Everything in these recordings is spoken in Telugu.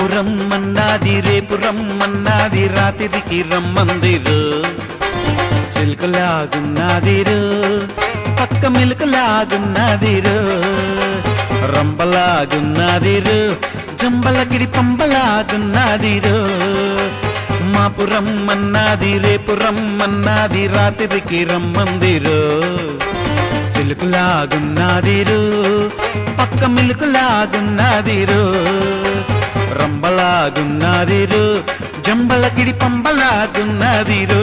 మాపురం మన్నాది రేపు రమ్మన్నాది రాత్రికి రమ్మందిరు సిల్కలాగున్నాదిరు పక్క మిల్కలాగున్నాదిరు రంబలాగున్నాదిరు జంబలగిరి పంబలాగున్నాదిరు మాపురం మన్నాది రేపు రమ్మన్నాది రాత్రికి రమ్మందిరు సిలుకులాగున్నాదిరు పక్క మిలుకులాగున్నాదిరు రంబలాగున్నాదిరు జంబలకిడి పంబలాగున్నాదిరు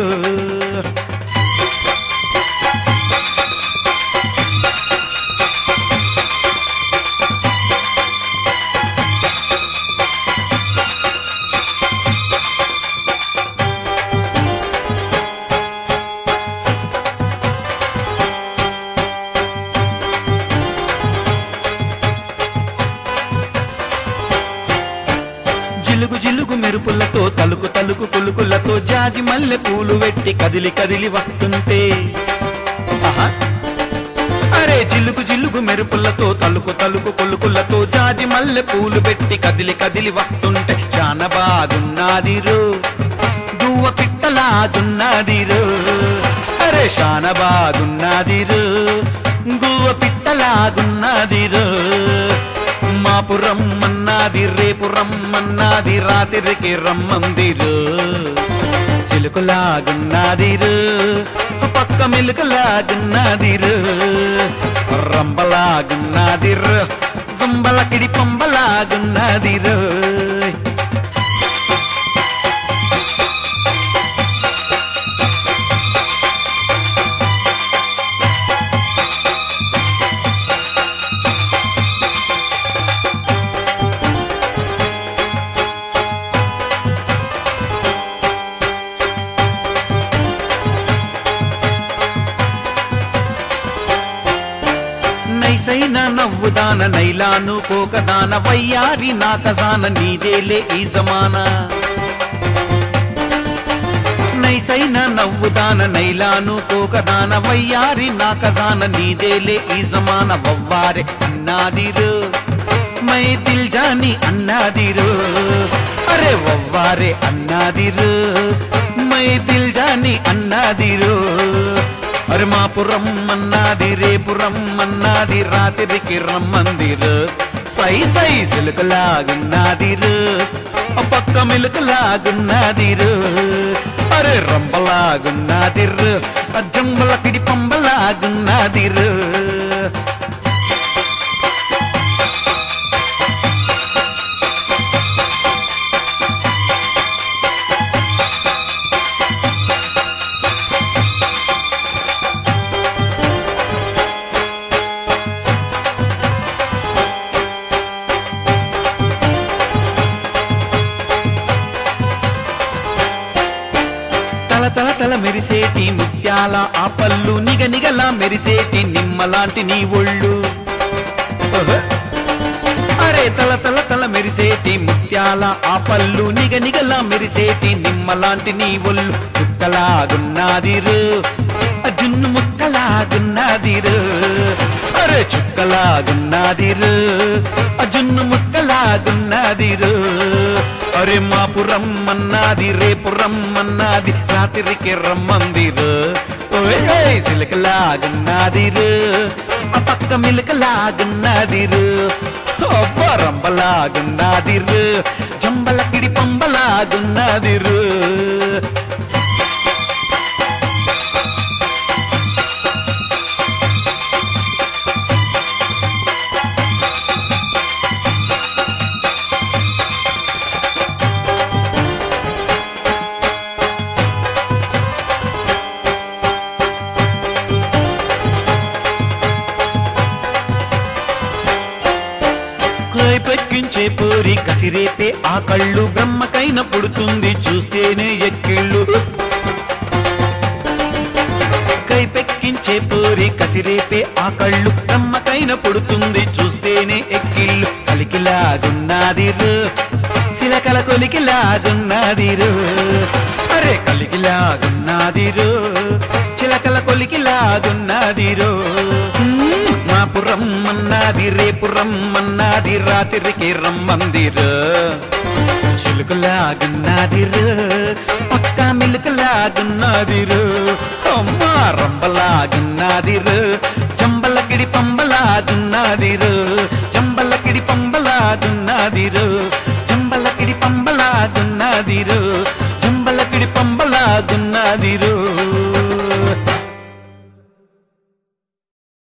జిలుగు జిలుగు మెరుపులతో తలుకు తలుకు కులుకులతో జాజి మల్లె పూలు వెట్టి కదిలి కదిలి వస్తుంటే ఆహా. అరే జిలుగు జిలుగు మెరుపులతో తలుకు తలుకు కొలుకులతో జాజి మల్లె పూలు పెట్టి కదిలి కదిలి వస్తుంటే చాలా బాగున్నాదిరు గువ్వ పిట్టలాగున్నాదిరు అరే శాన బాగున్నాదిరు గువ్వ పిట్టలాగున్నాదిరు మాపు రమ్మన్నాది రేపు రమ్మన్నాది రాత్రికి రమ్మందిరు సిలుకులాగున్నాదిరు పక్క మిలుకలాగున్నాదిరు రంబలాగున్నాదిరు జంబలకిడి పంబలాగున్నాదిరు నైసైన నవ్వుదాన నైలాను కోకదాన వయ్యారి నాకజాన నీదేలే ఈ జమానా నైసైన నవ్వుదాన నైలాను కోకదాన వయ్యారి నాకజాన నీదేలే ఈ జమాన వవ్వారే అన్నాదిరు మై దిల్ జాని అన్నాదిరు అరే వవ్వారే అన్నాదిరు మై దిల్ జాని అన్నాదిరు అరే మాపురం అన్నాది రేపు రమ్మన్నాది రాత్రికి రమ్మందిరు సై సై సిలుకలాగున్నాదిరు ఆ పక్క మిలుకలాగున్నాదిరు అరే రంబలాగున్నాదిరు ఆ జంబల పిడి పంబలాగున్నాదిరు తల తల తల మెరిసేటి ముత్యాల ఆ పళ్ళు నిగ నిగలా మెరిసేటి నిమ్మలాంటి నీ ఒళ్ళు ఓహో. అరే తల తల తల మెరిసేటి ముత్యాల ఆ పళ్ళు నిగ నిగలా మెరిసేటి నిమ్మలాంటి నీ ఒళ్ళు చుక్కలాగున్నాదిరు ఆ జున్ను ముక్కలాగున్నాదిరు అరే చుక్కలాగున్నాదిరు ఆ జున్ను ముక్కలాగున్నాదిరు అరే మాపురం అన్నది రేపు రమ్మన్నది రాత్రికి రమ్మందిరు ఓయ్ ఓయ్ సిలకలాగున్నాదిరు ఆ పక్క మిలకలాగున్నాదిరు అబ్బా రంబలాగున్నాదిరు జంబలకిడి పంబలాగున్నాదిరు కోయి పెక్కించే పూరి కసిరేపే ఆ కళ్ళు బ్రహ్మకైన పుడుతుంది చూస్తేనే ఎక్కిళ్ళు కై పెక్కించే పూరి కసిరేపే ఆ కళ్ళు బ్రహ్మకైన పుడుతుంది చూస్తేనే ఎక్కిళ్ళు కలికిలాగున్నాదిరు శిలకల కొలికిలాగున్నాదిరు అరే కలికిలాగున్నాదిరు చిలకల కొలికిలాగున్నాదిరు మాపు రమ్మన్నది రేపు రమ్మన్నది రాత్రికి రమ్మందిరు చిలుకలాగున్నదిరు పక్క మిలుకలాగున్నదిరు అమ్మ రంబలాగున్నదిరు జంబలకిడి పంబలాగున్నదిరు జంబలకిడి పంబలాగున్నదిరు జంబలకిడి పంబలాగున్నదిరు జంబలకిడి పంబలాగున్నదిరు